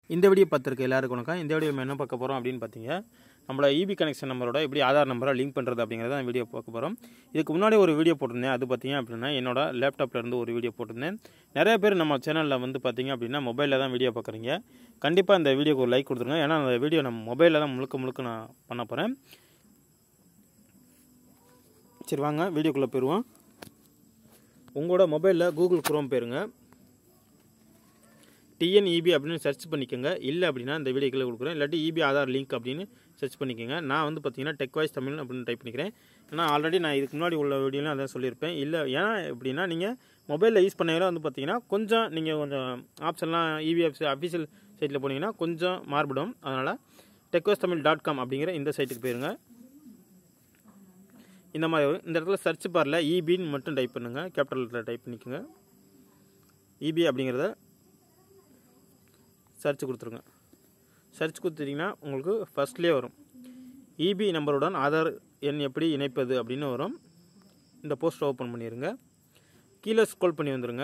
இந்த வீடியோ பார்த்துருக்க எல்லாருக்கும் வணக்கம் இந்த வீடியோ நம்ம என்ன பார்க்க போகிறோம் அப்படின்னு பார்த்தீங்க நம்மளோட இபி கனெக்ஷன் நம்பரோட எப்படி ஆதார் நம்பரை லிங்க் பண்ணுறது அப்படிங்கிறத அந்த வீடியோ பார்க்க போகிறோம் இதுக்கு முன்னாடி ஒரு வீடியோ போட்டிருந்தேன் அது பார்த்தீங்க அப்படின்னா என்னோட லேப்டாப்ல இருந்து ஒரு வீடியோ போட்டிருந்தேன் நிறைய பேர் நம்ம சேனலில் வந்து பார்த்தீங்க அப்படின்னா மொபைலில் தான் வீடியோ பார்க்குறீங்க கண்டிப்பாக இந்த வீடியோக்கு ஒரு லைக் கொடுத்துருங்க ஏன்னா அந்த வீடியோ நம்ம மொபைலில் தான் முழுக்க முழுக்க நான் பண்ண போகிறேன் சரி வாங்க வீடியோக்குள்ளே போயிடுவோம் உங்களோட மொபைலில் கூகுள் குரோம் போயிருங்க டிஎன்இபி அப்படின்னு சர்ச் பண்ணிக்கோங்க இல்லை அப்படின்னா இந்த வீடியோக்குள்ளே கொடுக்குறேன் இல்லாட்டி இபி ஆதார் லிங்க் அப்படின்னு சர்ச் பண்ணிக்கோங்க நான் வந்து பார்த்தீங்கன்னா டெக் வாய்ஸ் தமிழ் அப்படின்னு டைப் பண்ணிக்கிறேன் ஏன்னா ஆல்ரெடி நான் இதுக்கு முன்னாடி உள்ள வீடியோலாம் அதான் சொல்லியிருப்பேன் இல்லை ஏன்னா எப்படின்னா நீங்கள் மொபைலில் யூஸ் பண்ணையில வந்து பார்த்தீங்கன்னா கொஞ்சம் நீங்கள் கொஞ்சம் ஆப்ஷன்லாம் இபி ஆப்ஸ் அஃபிஷியல் சைட்டில் போனீங்கன்னா கொஞ்சம் மாறுபடும் அதனால் டெக்வாய்ஸ் தமிழ் டாட் காம் அப்படிங்கிற இந்த சைட்டுக்கு போயிருங்க இந்த மாதிரி வரும் இந்த இடத்துல சர்ச் பாரில் இபின்னு மட்டும் டைப் பண்ணுங்கள் கேபிட்டல் லெட்டர் டைப் பண்ணிக்கோங்க இபி அப்படிங்கிறத சர்ச் கொடுத்துருங்க சர்ச் கொடுத்துட்டிங்கன்னா உங்களுக்கு ஃபஸ்ட்லேயே வரும் இபி நம்பருடன் ஆதார் எண் எப்படி இணைப்பது அப்படின்னு வரும் இந்த போஸ்ட் ஓப்பன் பண்ணிடுங்க கீழே ஸ்க்ரோல் பண்ணி வந்துடுங்க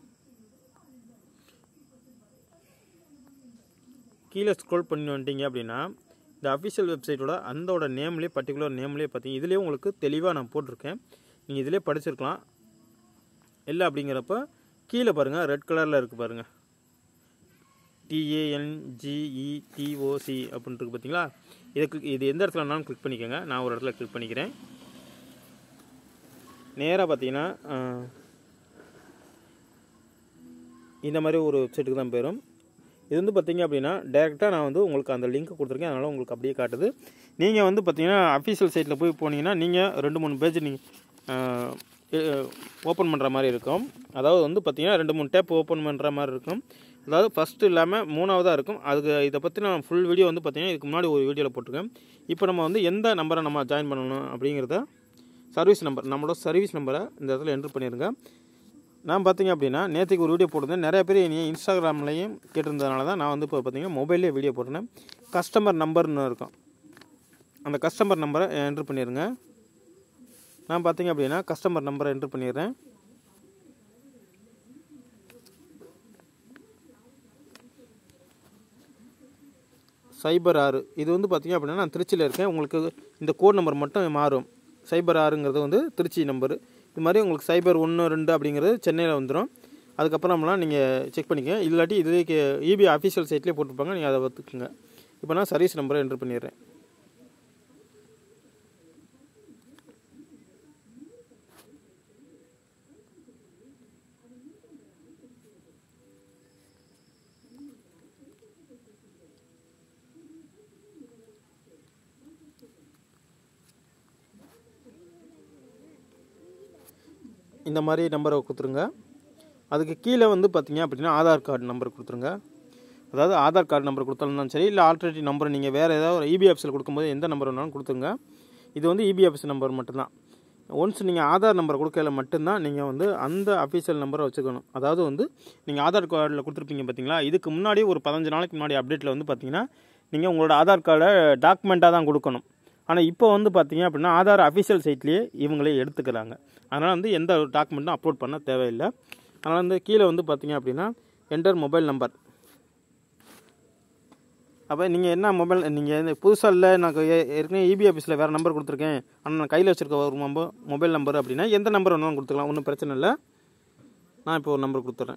கீழே ஸ்க்ரோல் பண்ணி வந்துட்டீங்க அப்படின்னா இந்த அஃபிஷியல் வெப்சைட்டோட அந்தோட நேம்லேயே பர்டிகுலர் நேம்லேயே பார்த்தீங்க இதுலேயே உங்களுக்கு தெளிவாக நான் போட்டிருக்கேன் நீங்கள் இதிலே படிச்சிருக்கலாம் இல்லை அப்படிங்கிறப்ப கீழே பாருங்கள் ரெட் கலரில் இருக்குது பாருங்கள் டிஏஎன்ஜிஇடிஓசி அப்படின்ட்டு இருக்கு பார்த்தீங்களா இதுக்கு இது எந்த இடத்துல வேணாலும் கிளிக் பண்ணிக்கோங்க நான் ஒரு இடத்துல கிளிக் பண்ணிக்கிறேன் நேராக பார்த்தீங்கன்னா இந்த மாதிரி ஒரு வெப்சைட்டுக்கு தான் போயிடும் இது வந்து பார்த்தீங்க அப்படின்னா டேரெக்டாக நான் வந்து உங்களுக்கு அந்த லிங்க் கொடுத்துருக்கேன் அதனால் உங்களுக்கு அப்படியே காட்டுது நீங்கள் வந்து பார்த்தீங்கன்னா அஃபீஷியல் சைட்டில் போய் போனீங்கன்னா நீங்கள் ரெண்டு மூணு பேஜ் நீங்கள் ஓப்பன் பண்ணுற மாதிரி இருக்கும் அதாவது வந்து பார்த்தீங்கன்னா ரெண்டு மூணு டேப் ஓப்பன் பண்ணுற மாதிரி இருக்கும் அதாவது ஃபஸ்ட்டு இல்லாமல் மூணாவதாக இருக்கும் அதுக்கு இதை பற்றி நான் ஃபுல் வீடியோ வந்து பார்த்தீங்கன்னா இதுக்கு முன்னாடி ஒரு வீடியோவில் போட்டிருக்கேன் இப்போ நம்ம வந்து எந்த நம்பரை நம்ம ஜாயின் பண்ணணும் அப்படிங்கிறத சர்வீஸ் நம்பர் நம்மளோட சர்வீஸ் நம்பரை இந்த இடத்துல என்ட்ரு பண்ணிடுங்க நான் பார்த்தீங்க அப்படின்னா நேற்றுக்கு ஒரு வீடியோ போட்டிருந்தேன் நிறைய பேர் நீ இன்ஸ்டாகிராம்லேயும் கேட்டிருந்ததுனால தான் நான் வந்து இப்போ பார்த்தீங்கன்னா மொபைல்லே வீடியோ போட்டிருந்தேன் கஸ்டமர் நம்பர்னு இருக்கும் அந்த கஸ்டமர் நம்பரை என்ட்ரு பண்ணிடுங்க நான் பார்த்தீங்க அப்படின்னா கஸ்டமர் நம்பரை என்ட்ரு பண்ணிடுறேன் சைபர் ஆறு இது வந்து பார்த்திங்க அப்படின்னா நான் திருச்சியில் இருக்கேன் உங்களுக்கு இந்த கோட் நம்பர் மட்டும் மாறும் சைபர் ஆறுங்கிறது வந்து திருச்சி நம்பர் இது மாதிரி உங்களுக்கு சைபர் ஒன்று ரெண்டு அப்படிங்கிறது சென்னையில் வந்துடும் அதுக்கப்புறம்லாம் நீங்கள் செக் பண்ணிக்கங்க இல்லாட்டி இதுலேயே இபி அஃபிஷியல் சைட்லேயே போட்டிருப்பாங்க நீங்கள் அதை பார்த்துக்குங்க இப்போ நான் சர்வீஸ் நம்பரை என்ட்ரு பண்ணிடுறேன் இந்த மாதிரி நம்பரை கொடுத்துருங்க அதுக்கு கீழே வந்து பார்த்தீங்க அப்படின்னா ஆதார் கார்டு நம்பர் கொடுத்துருங்க அதாவது ஆதார் கார்டு நம்பர் கொடுத்தாலும் சரி இல்லை ஆல்டர்னேட்டிவ் நம்பர் நீங்கள் வேறு ஏதாவது ஒரு இபி ஆஃபீஸில் கொடுக்கும்போது எந்த நம்பர் வேணாலும் கொடுத்துருங்க இது வந்து இபி ஆஃபீஸ் நம்பர் மட்டும்தான் ஒன்ஸ் நீங்கள் ஆதார் நம்பர் கொடுக்கல மட்டும்தான் நீங்கள் வந்து அந்த அஃபீஷியல் நம்பரை வச்சுக்கணும் அதாவது வந்து நீங்கள் ஆதார் கார்டில் கொடுத்துருப்பீங்க பார்த்தீங்களா இதுக்கு முன்னாடி ஒரு பதினஞ்சு நாளைக்கு முன்னாடி அப்டேட்டில் வந்து பார்த்தீங்கன்னா நீங்கள் உங்களோட ஆதார் கார்டை டாக்குமெண்ட்டாக தான் கொடுக்கணும் ஆனால் இப்போ வந்து பார்த்தீங்க அப்படின்னா ஆதார் அஃபிஷியல் சைட்லேயே இவங்களே எடுத்துக்கிறாங்க அதனால் வந்து எந்த டாக்குமெண்ட்டும் அப்லோட் பண்ண தேவையில்லை அதனால் வந்து கீழே வந்து பார்த்தீங்க அப்படின்னா என்டர் மொபைல் நம்பர் அப்போ நீங்கள் என்ன மொபைல் நீங்கள் இந்த புதுசாக இல்லை நான் ஏற்கனவே இபி ஆஃபீஸில் வேறு நம்பர் கொடுத்துருக்கேன் ஆனால் நான் கையில் வச்சுருக்க ஒரு மொபைல் மொபைல் நம்பர் அப்படின்னா எந்த நம்பர் வேணாலும் கொடுத்துக்கலாம் ஒன்றும் பிரச்சனை இல்லை நான் இப்போ ஒரு நம்பர் கொடுத்துட்றேன்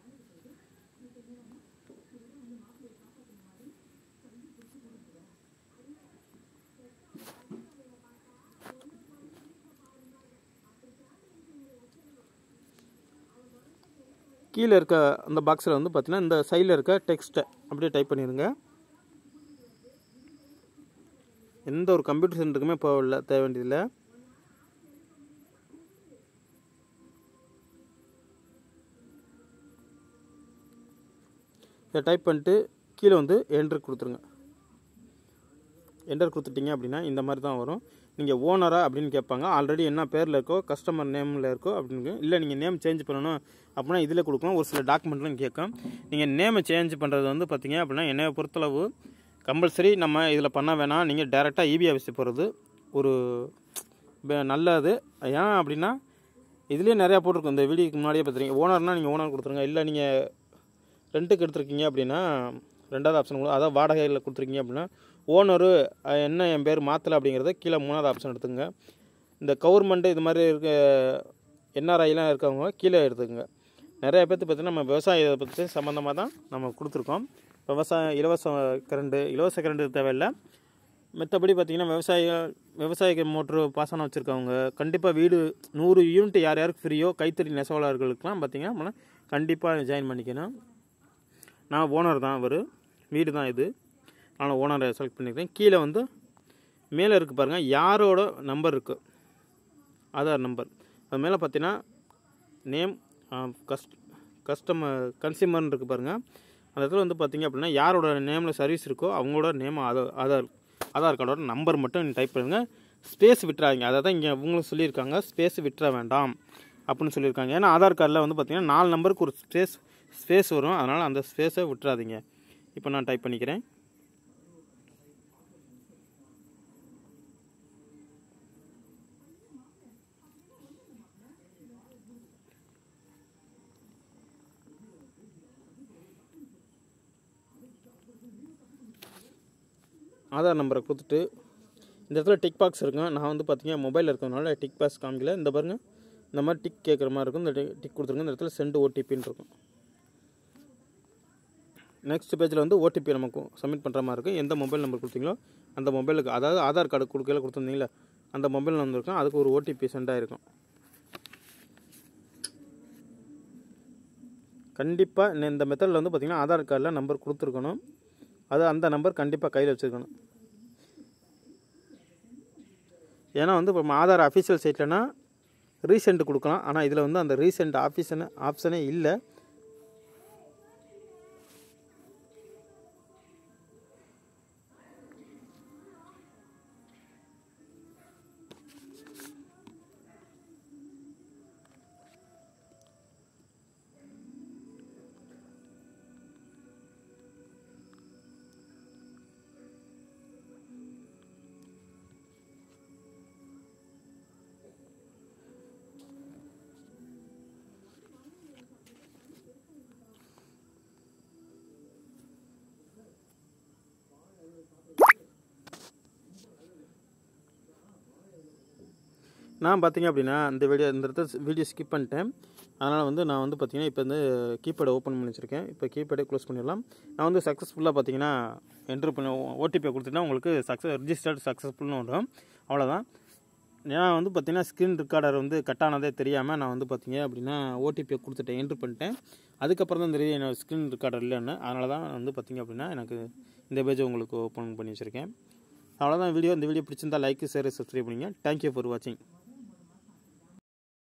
கீழே இருக்க அந்த பாக்ஸில் வந்து பார்த்தீங்கன்னா இந்த சைடில் இருக்க டெக்ஸ்ட்டை அப்படியே டைப் பண்ணிடுங்க எந்த ஒரு கம்ப்யூட்டர் சென்டருக்குமே போகல தேவை வேண்டியதில்லை இதை டைப் பண்ணிட்டு கீழே வந்து என்டர் கொடுத்துருங்க என்டர் கொடுத்துட்டிங்க அப்படின்னா இந்த மாதிரி தான் வரும் நீங்கள் ஓனரா அப்படின்னு கேட்பாங்க ஆல்ரெடி என்ன பேரில் இருக்கோ கஸ்டமர் நேமில் இருக்கோ அப்படின்னு இல்லை நீங்கள் நேம் சேஞ்ச் பண்ணணும் அப்படின்னா இதில் கொடுக்கலாம் ஒரு சில டாக்குமெண்ட்லாம் கேட்கும் நீங்கள் நேமை சேஞ்ச் பண்ணுறது வந்து பார்த்தீங்க அப்படின்னா என்னை பொறுத்தளவு கம்பல்சரி நம்ம இதில் பண்ண வேணாம் நீங்கள் டேரெக்டாக இபி ஆஃபீஸ் போகிறது ஒரு நல்லது ஏன் அப்படின்னா இதுலேயே நிறையா போட்டிருக்கும் இந்த வீடியோக்கு முன்னாடியே பார்த்துருங்க ஓனர்னால் நீங்கள் ஓனர் கொடுத்துருங்க இல்லை நீங்கள் ரெண்ட்டுக்கு எடுத்துருக்கீங்க அப்படின்னா ரெண்டாவது ஆப்ஷன் கூட அதாவது வாடகையில் கொடுத்துருக்கீங்க அப்படின்னா ஓனரு என்ன என் பேர் மாற்றலை அப்படிங்கிறத கீழே மூணாவது ஆப்ஷன் எடுத்துங்க இந்த கவர்மெண்ட்டு இது மாதிரி இருக்க என்ஆர்ஐலாம் இருக்கவங்க கீழே எடுத்துக்கங்க நிறைய பேர்த்து பார்த்தீங்கன்னா நம்ம விவசாயத்தை பற்றி சம்மந்தமாக தான் நம்ம கொடுத்துருக்கோம் விவசாயம் இலவச கரண்டு இலவச கரண்டு தேவையில்லை மற்றபடி பார்த்திங்கன்னா விவசாய விவசாய மோட்ரு பாசனம் வச்சுருக்கவங்க கண்டிப்பாக வீடு நூறு யூனிட் யார் யாருக்கு ஃப்ரீயோ கைத்தறி நெசவாளர்களுக்கெல்லாம் பார்த்திங்கன்னா நம்ம கண்டிப்பாக ஜாயின் பண்ணிக்கணும் நான் ஓனர் தான் அவர் வீடு தான் இது நான் ஓனரை செலக்ட் பண்ணிக்கிறேன் கீழே வந்து மேலே இருக்குது பாருங்கள் யாரோட நம்பர் இருக்குது ஆதார் நம்பர் அது மேலே பார்த்தீங்கன்னா நேம் கஸ்ட் கஸ்டமர் கன்சியூமர்னு இருக்குது பாருங்கள் அந்த இடத்துல வந்து பார்த்தீங்க அப்படின்னா யாரோட நேமில் சர்வீஸ் இருக்கோ அவங்களோட நேம் ஆதார் ஆதார் ஆதார் கார்டோட நம்பர் மட்டும் டைப் பண்ணுங்கள் ஸ்பேஸ் விட்டுறாதீங்க அதை தான் இங்கே இவங்களும் சொல்லியிருக்காங்க ஸ்பேஸ் விட்டுற வேண்டாம் அப்படின்னு சொல்லியிருக்காங்க ஏன்னா ஆதார் கார்டில் வந்து பார்த்தீங்கன்னா நாலு நம்பருக்கு ஒரு ஸ்பேஸ் ஸ்பேஸ் வரும் அதனால் அந்த ஸ்பேஸை விட்டுறாதீங்க இப்போ நான் டைப் பண்ணிக்கிறேன் ஆதார் நம்பரை கொடுத்துட்டு இந்த இடத்துல டிக் பாக்ஸ் இருக்கும் நான் வந்து பார்த்தீங்கன்னா மொபைலில் இருக்கிறதுனால டிக் பாக்ஸ் காமிக்கல இந்த பாருங்க இந்த மாதிரி டிக் கேட்குற மாதிரி இருக்கும் இந்த டிக் கொடுத்துருங்க இந்த இடத்துல சென்ட் ஓடிபின்னு இருக்கும் நெக்ஸ்ட் பேஜில் வந்து ஓடிபி நமக்கு சப்மிட் பண்ணுற மாதிரி இருக்கும் எந்த மொபைல் நம்பர் கொடுத்தீங்களோ அந்த மொபைலுக்கு அதாவது ஆதார் கார்டு கொடுக்கல கொடுத்துருந்தீங்களா அந்த மொபைல் நம்பர் இருக்கும் அதுக்கு ஒரு ஓடிபி சென்ட் ஆகிருக்கும் கண்டிப்பாக இந்த மெத்தடில் வந்து பார்த்திங்கன்னா ஆதார் கார்டில் நம்பர் கொடுத்துருக்கணும் அது அந்த நம்பர் கண்டிப்பாக கையில் வச்சுருக்கணும் ஏன்னா வந்து இப்போ நம்ம ஆதார் அஃபிஷியல் சைட்லனா ரீசெண்ட் கொடுக்கலாம் ஆனால் இதில் வந்து அந்த ரீசெண்ட் ஆஃபீஸனு ஆப்ஷனே இல்லை நான் பார்த்தீங்க அப்படின்னா இந்த வீடியோ இந்த இடத்துல வீடியோ ஸ்கிப் பண்ணிட்டேன் அதனால் வந்து நான் வந்து பார்த்தீங்கன்னா இப்போ வந்து கீபேடை ஓப்பன் பண்ணி வச்சுருக்கேன் இப்போ கீபேடை க்ளோஸ் பண்ணிடலாம் நான் வந்து சக்ஸஸ்ஃபுல்லாக பார்த்தீங்கன்னா என்ட்ரு பண்ணி ஓடிபியை கொடுத்துட்டா உங்களுக்கு சக்ஸஸ் ரிஜிஸ்டர்ட் சக்ஸஸ்ஃபுல்னு வரும் அவ்வளோதான் நான் வந்து பார்த்தீங்கன்னா ஸ்க்ரீன் ரெக்கார்டர் வந்து கட் ஆனதே தெரியாமல் நான் வந்து பார்த்தீங்க அப்படின்னா ஓடிபியை கொடுத்துட்டேன் என்ட்ரு பண்ணிட்டேன் அதுக்கப்புறம் தான் தெரியும் என்னோட ஸ்க்ரீன் ரெக்கார்டர் இல்லைன்னு அதனால தான் வந்து பார்த்தீங்க அப்படின்னா எனக்கு இந்த பேஜை உங்களுக்கு ஓப்பன் பண்ணி வச்சுருக்கேன் அவ்வளோதான் வீடியோ இந்த வீடியோ பிடிச்சிருந்தா லைக் ஷேர் சப்ஸ்கிரைப் பண்ணுங்கள் தேங்க்யூ ஃபார் வாட்சிங்